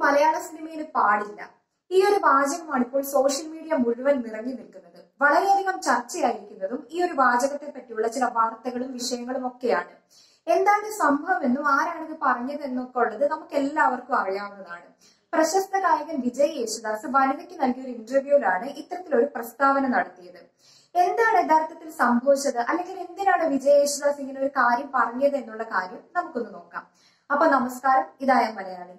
മലയാള സിനിമയിൽ പാടില്ല ഈ ഒരു വാചകമാണ് ഇപ്പോൾ സോഷ്യൽ മീഡിയ മുഴുവൻ നിറഞ്ഞു നിൽക്കുന്നത് വളരെയധികം ചർച്ചയായിരിക്കുന്നതും ഈ ഒരു വാചകത്തെ പറ്റിയുള്ള ചില വാർത്തകളും വിഷയങ്ങളും ഒക്കെയാണ് എന്താണ് സംഭവം എന്നും ആരാണ് ഇത് പറഞ്ഞതെന്നൊക്കെ ഉള്ളത് നമുക്ക് എല്ലാവർക്കും അറിയാവുന്നതാണ് പ്രശസ്ത ഗായകൻ വിജയ് യേശുദാസ് വനിതയ്ക്ക് നൽകിയ ഒരു ഇന്റർവ്യൂവിലാണ് ഇത്തരത്തിലൊരു പ്രസ്താവന നടത്തിയത് എന്താണ് യഥാർത്ഥത്തിൽ സംഭവിച്ചത് അല്ലെങ്കിൽ എന്തിനാണ് വിജയ് യേശുദാസ് ഇങ്ങനെ ഒരു കാര്യം പറഞ്ഞത് എന്നുള്ള കാര്യം നമുക്കൊന്ന് നോക്കാം അപ്പൊ നമസ്കാരം ഇതായ മലയാളി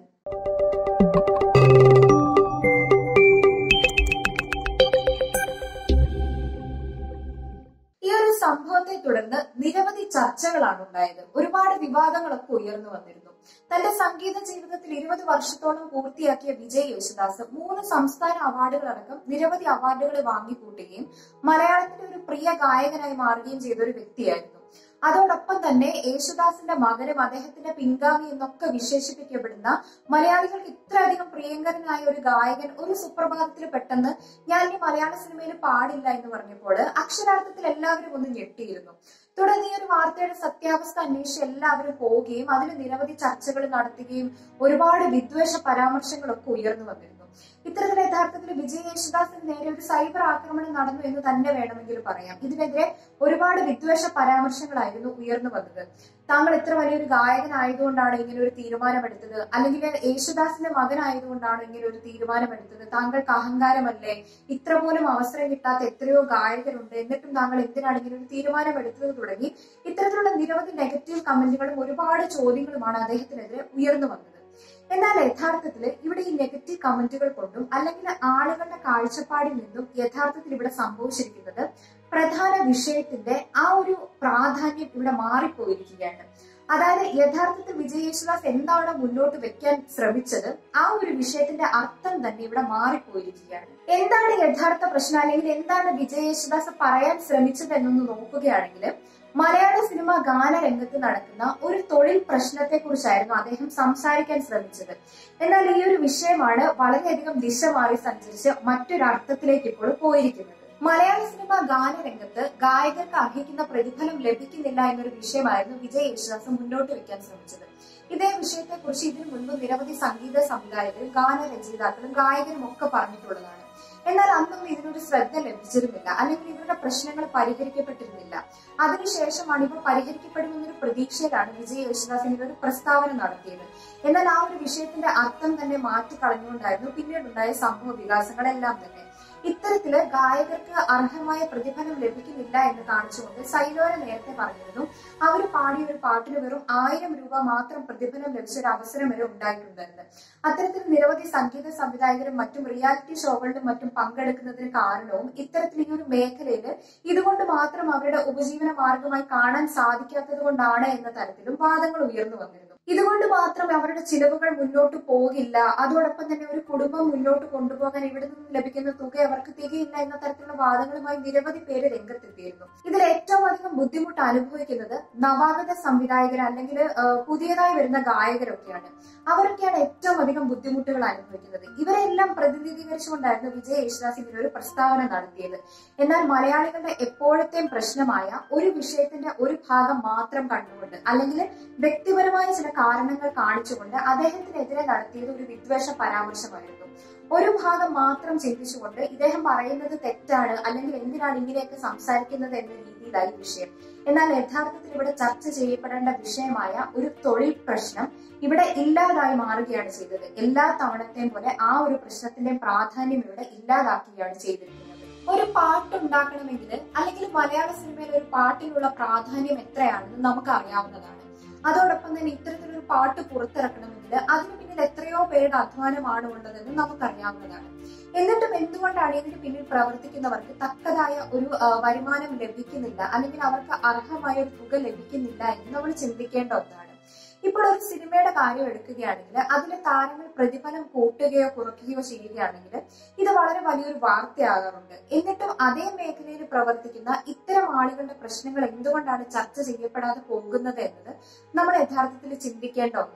ഈ ഒരു സംഭവത്തെ തുടർന്ന് നിരവധി ചർച്ചകളാണ് ഉണ്ടായത് ഒരുപാട് വിവാദങ്ങളൊക്കെ ഉയർന്നു വന്നിരുന്നു തന്റെ സംഗീത ജീവിതത്തിൽ ഇരുപത് വർഷത്തോളം പൂർത്തിയാക്കിയ വിജയ് യേശുദാസ് മൂന്ന് സംസ്ഥാന അവാർഡുകളടക്കം നിരവധി അവാർഡുകൾ വാങ്ങിക്കൂട്ടുകയും മലയാളത്തിന്റെ ഒരു പ്രിയ ഗായകനായി മാറുകയും ചെയ്ത ഒരു വ്യക്തിയായിരുന്നു അതോടൊപ്പം തന്നെ യേശുദാസിന്റെ മകനും അദ്ദേഹത്തിന്റെ പിൻഗാമി എന്നൊക്കെ വിശേഷിപ്പിക്കപ്പെടുന്ന മലയാളികൾക്ക് ഇത്രയധികം പ്രിയങ്കരനായ ഒരു ഗായകൻ ഒരു സുപ്രഭാതത്തിൽ പെട്ടെന്ന് ഞാൻ ഇനി മലയാള സിനിമയിൽ പാടില്ല എന്ന് പറഞ്ഞപ്പോൾ അക്ഷരാർത്ഥത്തിൽ എല്ലാവരും ഒന്ന് ഞെട്ടിയിരുന്നു തുടർന്ന് ഈ ഒരു വാർത്തയുടെ സത്യാവസ്ഥ അന്വേഷിച്ച് എല്ലാവരും പോവുകയും അതിൽ നിരവധി ചർച്ചകൾ നടത്തുകയും ഒരുപാട് വിദ്വേഷ പരാമർശങ്ങളൊക്കെ ഉയർന്നു വന്നിരുന്നു ഇത്തരത്തിൽ യഥാർത്ഥത്തിൽ വിജയ് യേശുദാസിന് നേരെ ഒരു സൈബർ ആക്രമണം നടന്നു എന്ന് തന്നെ വേണമെങ്കിൽ പറയാം ഇതിനെതിരെ ഒരുപാട് വിദ്വേഷ പരാമർശങ്ങളായിരുന്നു ഉയർന്നു വന്നത് താങ്കൾ ഇത്ര വലിയൊരു ഗായകനായതുകൊണ്ടാണ് ഇങ്ങനെ ഒരു തീരുമാനമെടുത്തത് അല്ലെങ്കിൽ യേശുദാസിന്റെ മകനായതുകൊണ്ടാണ് ഇങ്ങനെ ഒരു തീരുമാനമെടുത്തത് താങ്കൾക്ക് അഹങ്കാരമല്ലേ ഇത്ര പോലും അവസരം കിട്ടാത്ത എത്രയോ ഗായകരുണ്ട് എന്നിട്ടും താങ്കൾ എന്തിനാണ് ഇങ്ങനെ ഒരു തീരുമാനമെടുത്തത് തുടങ്ങി ഇത്തരത്തിലുള്ള നിരവധി നെഗറ്റീവ് കമന്റുകളും ഒരുപാട് ചോദ്യങ്ങളുമാണ് അദ്ദേഹത്തിനെതിരെ ഉയർന്നു വന്നത് എന്നാൽ യഥാർത്ഥത്തിൽ ഇവിടെ ഈ നെഗറ്റീവ് കമന്റുകൾ കൊണ്ടും അല്ലെങ്കിൽ ആളുകളുടെ കാഴ്ചപ്പാടിൽ നിന്നും യഥാർത്ഥത്തിൽ ഇവിടെ സംഭവിച്ചിരിക്കുന്നത് പ്രധാന വിഷയത്തിന്റെ ആ ഒരു പ്രാധാന്യം ഇവിടെ മാറിപ്പോയിരിക്കുകയാണ് അതായത് യഥാർത്ഥത്തിൽ വിജയ് യേശുദാസ് എന്താണ് മുന്നോട്ട് വെക്കാൻ ശ്രമിച്ചത് ആ ഒരു വിഷയത്തിന്റെ അർത്ഥം തന്നെ ഇവിടെ മാറിപ്പോയിരിക്കുകയാണ് എന്താണ് യഥാർത്ഥ പ്രശ്നം അല്ലെങ്കിൽ എന്താണ് വിജയ് യേശുദാസ് പറയാൻ ശ്രമിച്ചത് എന്നൊന്ന് നോക്കുകയാണെങ്കിൽ മലയാള സിനിമ ഗാനരംഗത്ത് നടക്കുന്ന ഒരു തൊഴിൽ പ്രശ്നത്തെ കുറിച്ചായിരുന്നു അദ്ദേഹം സംസാരിക്കാൻ ശ്രമിച്ചത് എന്നാൽ ഈ ഒരു വിഷയമാണ് വളരെയധികം ദിശ മാറി സഞ്ചരിച്ച് മറ്റൊരു അർത്ഥത്തിലേക്ക് ഇപ്പോൾ പോയിരിക്കുന്നത് മലയാള സിനിമ ഗാനരംഗത്ത് ഗായകർക്ക് അർഹിക്കുന്ന പ്രതിഫലം ലഭിക്കുന്നില്ല എന്നൊരു വിഷയമായിരുന്നു വിജയ് യേശുദാസ് മുന്നോട്ട് വെക്കാൻ ശ്രമിച്ചത് ഇതേ വിഷയത്തെ കുറിച്ച് ഇതിനു മുൻപ് നിരവധി സംഗീത സംവിധായകരും ഗാനരചയിതാക്കളും ഗായകരും ഒക്കെ പറഞ്ഞിട്ടുള്ളതാണ് എന്നാൽ അന്നൊന്നും ഇതിനൊരു ശ്രദ്ധ ലഭിച്ചിരുന്നില്ല അല്ലെങ്കിൽ ഇവരുടെ പ്രശ്നങ്ങൾ പരിഹരിക്കപ്പെട്ടിരുന്നില്ല അതിനുശേഷമാണ് ഇവ പരിഹരിക്കപ്പെടുമെന്നൊരു പ്രതീക്ഷയിലാണ് വിജയ് യേശുദാസ് ഇങ്ങനെ ഒരു പ്രസ്താവന നടത്തിയത് എന്നാൽ ആ ഒരു വിഷയത്തിന്റെ അർത്ഥം തന്നെ മാറ്റിക്കളഞ്ഞുകൊണ്ടായിരുന്നു പിന്നീടുണ്ടായ സംഭവ വികാസങ്ങളെല്ലാം തന്നെ ഇത്തരത്തില് ഗായകർക്ക് അർഹമായ പ്രതിഫലം ലഭിക്കുന്നില്ല എന്ന് കാണിച്ചുകൊണ്ട് സൈലോര നേരത്തെ പറഞ്ഞിരുന്നു അവർ പാടിയ ഒരു പാട്ടിന് വെറും ആയിരം രൂപ മാത്രം പ്രതിഫലം ലഭിച്ച ഒരു അവസരം വരെ ഉണ്ടായിട്ടുണ്ടെന്ന് അത്തരത്തിൽ നിരവധി സംഗീത സംവിധായകരും മറ്റും റിയാലിറ്റി ഷോകളിലും മറ്റും പങ്കെടുക്കുന്നതിന് കാരണവും ഇത്തരത്തിൽ ഈ ഒരു മേഖലയിൽ ഇതുകൊണ്ട് മാത്രം അവരുടെ ഉപജീവന മാർഗമായി കാണാൻ സാധിക്കാത്തത് കൊണ്ടാണ് എന്ന തരത്തിലും വാദങ്ങൾ ഉയർന്നു വന്നിരുന്നു ഇതുകൊണ്ട് മാത്രം അവരുടെ ചിലവുകൾ മുന്നോട്ട് പോകില്ല അതോടൊപ്പം തന്നെ ഒരു കുടുംബം മുന്നോട്ട് കൊണ്ടുപോകാൻ ഇവിടെ നിന്ന് ലഭിക്കുന്ന തുക അവർക്ക് തികയില്ല എന്ന തരത്തിലുള്ള വാദങ്ങളുമായി നിരവധി പേര് രംഗത്തെത്തിയിരുന്നു ഇതിൽ ഏറ്റവും അധികം ബുദ്ധിമുട്ട് അനുഭവിക്കുന്നത് നവാഗത സംവിധായകർ അല്ലെങ്കിൽ പുതിയതായി വരുന്ന ഗായകരൊക്കെയാണ് അവരൊക്കെയാണ് ഏറ്റവും അധികം ബുദ്ധിമുട്ടുകൾ അനുഭവിക്കുന്നത് ഇവരെല്ലാം പ്രതിനിധീകരിച്ചുകൊണ്ടായിരുന്നു വിജയ് യേശുദാസ് ഇങ്ങനെ ഒരു പ്രസ്താവന നടത്തിയത് എന്നാൽ മലയാളികളുടെ എപ്പോഴത്തെയും പ്രശ്നമായ ഒരു വിഷയത്തിന്റെ ഒരു ഭാഗം മാത്രം കണ്ടുകൊണ്ട് അല്ലെങ്കിൽ വ്യക്തിപരമായ ചില കാരണങ്ങൾ കാണിച്ചുകൊണ്ട് അദ്ദേഹത്തിനെതിരെ നടത്തിയത് ഒരു വിദ്വേഷ പരാമർശമായിരുന്നു ഒരു ഭാഗം മാത്രം ചിന്തിച്ചുകൊണ്ട് ഇദ്ദേഹം പറയുന്നത് തെറ്റാണ് അല്ലെങ്കിൽ എന്തിനാണ് ഇങ്ങനെയൊക്കെ സംസാരിക്കുന്നത് എന്ന രീതിയിലായി വിഷയം എന്നാൽ യഥാർത്ഥത്തിൽ ഇവിടെ ചർച്ച ചെയ്യപ്പെടേണ്ട വിഷയമായ ഒരു തൊഴിൽ പ്രശ്നം ഇവിടെ ഇല്ലാതായി മാറുകയാണ് ചെയ്തത് എല്ലാ തവണത്തെയും പോലെ ആ ഒരു പ്രശ്നത്തിന്റെ പ്രാധാന്യം ഇവിടെ ഇല്ലാതാക്കുകയാണ് ചെയ്തിരിക്കുന്നത് ഒരു പാട്ടുണ്ടാക്കണമെങ്കിൽ അല്ലെങ്കിൽ മലയാള സിനിമയിൽ ഒരു പാട്ടിനുള്ള പ്രാധാന്യം എത്രയാണെന്ന് നമുക്ക് അറിയാവുന്നതാണ് അതോടൊപ്പം തന്നെ ഇത്തരത്തിലൊരു പാട്ട് പുറത്തിറക്കണമെങ്കിൽ അതിന് പിന്നിൽ എത്രയോ പേരുടെ അധ്വാനമാണ് ഉള്ളതെന്ന് നമുക്കറിയാവുന്നതാണ് എന്നിട്ടും എന്തുകൊണ്ടാണ് ഇതിന് പിന്നിൽ പ്രവർത്തിക്കുന്നവർക്ക് തക്കതായ ഒരു വരുമാനം ലഭിക്കുന്നില്ല അല്ലെങ്കിൽ അവർക്ക് അർഹമായ ഒരു തുക ലഭിക്കുന്നില്ല എന്ന് നമ്മൾ ചിന്തിക്കേണ്ട ഒന്നാണ് ഇപ്പോൾ ഒരു സിനിമയുടെ കാര്യം എടുക്കുകയാണെങ്കിൽ അതിലെ താരങ്ങൾ പ്രതിഫലം കൂട്ടുകയോ കുറയ്ക്കുകയോ ചെയ്യുകയാണെങ്കിൽ ഇത് വളരെ വലിയൊരു വാർത്തയാകാറുണ്ട് എന്നിട്ടും അതേ മേഖലയിൽ പ്രവർത്തിക്കുന്ന ഇത്തരം ആളുകളുടെ പ്രശ്നങ്ങൾ എന്തുകൊണ്ടാണ് ചർച്ച ചെയ്യപ്പെടാതെ പോകുന്നത് എന്നത് നമ്മൾ യഥാർത്ഥത്തിൽ ചിന്തിക്കേണ്ട ഒന്നാണ്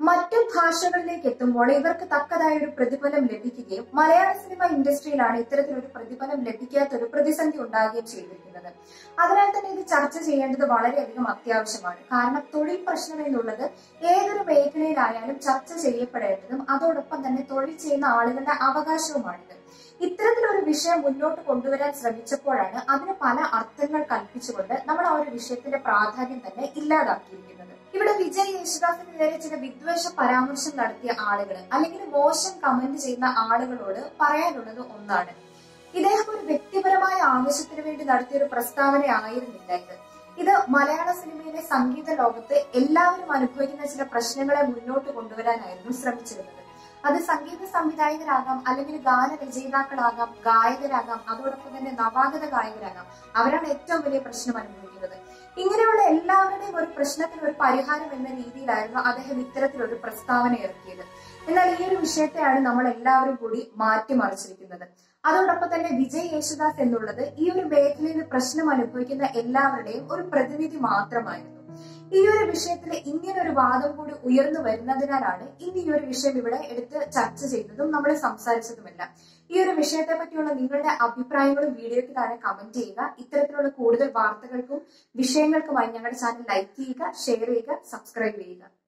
മറ്റു ഭാഷകളിലേക്ക് എത്തുമ്പോൾ ഇവർക്ക് തക്കതായ ഒരു പ്രതിഫലം ലഭിക്കുകയും മലയാള സിനിമ ഇൻഡസ്ട്രിയിലാണ് ഇത്തരത്തിലൊരു പ്രതിഫലം ലഭിക്കാത്ത ഒരു പ്രതിസന്ധി ഉണ്ടാകുകയും ചെയ്തിരിക്കുന്നത് അതിനാൽ തന്നെ ഇത് ചർച്ച ചെയ്യേണ്ടത് വളരെയധികം അത്യാവശ്യമാണ് കാരണം തൊഴിൽ പ്രശ്നം എന്നുള്ളത് ഏതൊരു മേഖലയിലായാലും ചർച്ച ചെയ്യപ്പെടേണ്ടതും അതോടൊപ്പം തന്നെ തൊഴിൽ ചെയ്യുന്ന ആളുകളുടെ അവകാശവുമാണിത് ഇത്തരത്തിലൊരു വിഷയം മുന്നോട്ട് കൊണ്ടുവരാൻ ശ്രമിച്ചപ്പോഴാണ് അതിന് പല അർത്ഥങ്ങൾ കൽപ്പിച്ചുകൊണ്ട് നമ്മൾ ആ ഒരു വിഷയത്തിന്റെ പ്രാധാന്യം തന്നെ ഇല്ലാതാക്കിയിരിക്കുന്നത് ഇവിടെ വിജയ് യേശുദാസിന് നേരെ ചില വിദ്വേഷ പരാമർശം നടത്തിയ ആളുകൾ അല്ലെങ്കിൽ മോശം കമന്റ് ചെയ്യുന്ന ആളുകളോട് പറയാനുള്ളത് ഒന്നാണ് ഇദ്ദേഹം ഒരു വ്യക്തിപരമായ ആവശ്യത്തിന് വേണ്ടി നടത്തിയ ഒരു പ്രസ്താവന ആയിരുന്നില്ല ഇത് ഇത് മലയാള സിനിമയിലെ സംഗീത ലോകത്ത് എല്ലാവരും അനുഭവിക്കുന്ന ചില പ്രശ്നങ്ങളെ മുന്നോട്ട് കൊണ്ടുവരാനായിരുന്നു ശ്രമിച്ചിരുന്നത് അത് സംഗീത സംവിധായകരാകാം അല്ലെങ്കിൽ ഗാനരചയിതാക്കളാകാം ഗായകരാകാം അതോടൊപ്പം തന്നെ നവാഗത ഗായകരാകാം അവരാണ് ഏറ്റവും വലിയ പ്രശ്നം അനുഭവിക്കുന്നത് ഇങ്ങനെയുള്ള എല്ലാവരുടെയും ഒരു പ്രശ്നത്തിന് ഒരു പരിഹാരം എന്ന രീതിയിലായിരുന്നു അദ്ദേഹം ഇത്തരത്തിലൊരു പ്രസ്താവന ഇറക്കിയത് എന്നാൽ ഈ ഒരു വിഷയത്തെയാണ് നമ്മൾ എല്ലാവരും കൂടി മാറ്റിമറിച്ചിരിക്കുന്നത് അതോടൊപ്പം തന്നെ വിജയ് യേശുദാസ് എന്നുള്ളത് ഈ ഒരു മേഖലയിൽ പ്രശ്നം അനുഭവിക്കുന്ന എല്ലാവരുടെയും ഒരു പ്രതിനിധി മാത്രമായിരുന്നു ഈ ഒരു വിഷയത്തിൽ ഇങ്ങനെ ഒരു വാദം കൂടി ഉയർന്നു വരുന്നതിനാലാണ് ഇന്ന് ഈ ഒരു വിഷയം ഇവിടെ എടുത്ത് ചർച്ച ചെയ്തതും നമ്മൾ സംസാരിച്ചതുമല്ല ഈ ഒരു വിഷയത്തെ പറ്റിയുള്ള നിങ്ങളുടെ അഭിപ്രായങ്ങളും വീഡിയോയ്ക്ക് താഴെ കമന്റ് ചെയ്യുക ഇത്തരത്തിലുള്ള കൂടുതൽ വാർത്തകൾക്കും വിഷയങ്ങൾക്കുമായി ഞങ്ങളുടെ ചാനൽ ലൈക്ക് ചെയ്യുക ഷെയർ ചെയ്യുക സബ്സ്ക്രൈബ് ചെയ്യുക